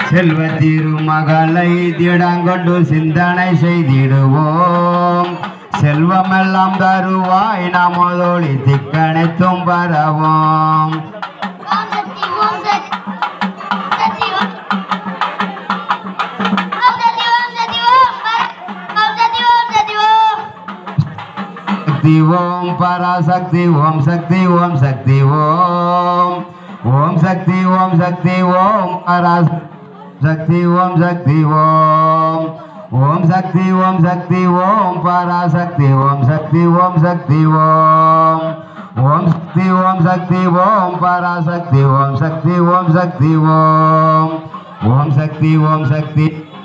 செல்வ திருமகளை திடங்கொண்டு சிந்தனை செய்திடுவோம் செல்வமெல்லாம் தருவாய் நமதொழி திக்கணைத்தும் பரவோம் ஓம் சக்தி ஓம் சக்தி சக்தி ஓம் ஓம் சக்தி ஓம் சக்தி ஓம் பர- ஓம் சக்தி ஓம் சக்தி ஓம் சக்தி ஓம் பராசக்தி ஓம் சக்தி ஓம் சக்தி ஓம் ஓம் சக்தி ஓம் சக்தி ஓம் பராசக்தி ஓம் சக்தி ஓம் ஓம் சக்தி ஓம் சக்தி ஓம் பராசக்தி ஓம் சக்தி ஓம் சக்தி ஓம் ஓம் சக்தி ஓம் சக்தி ஓம் பராசக்தி ஓம் சக்தி ஓம் சக்தி ஓம் ஓம் சக்தி ஓம் சக்தி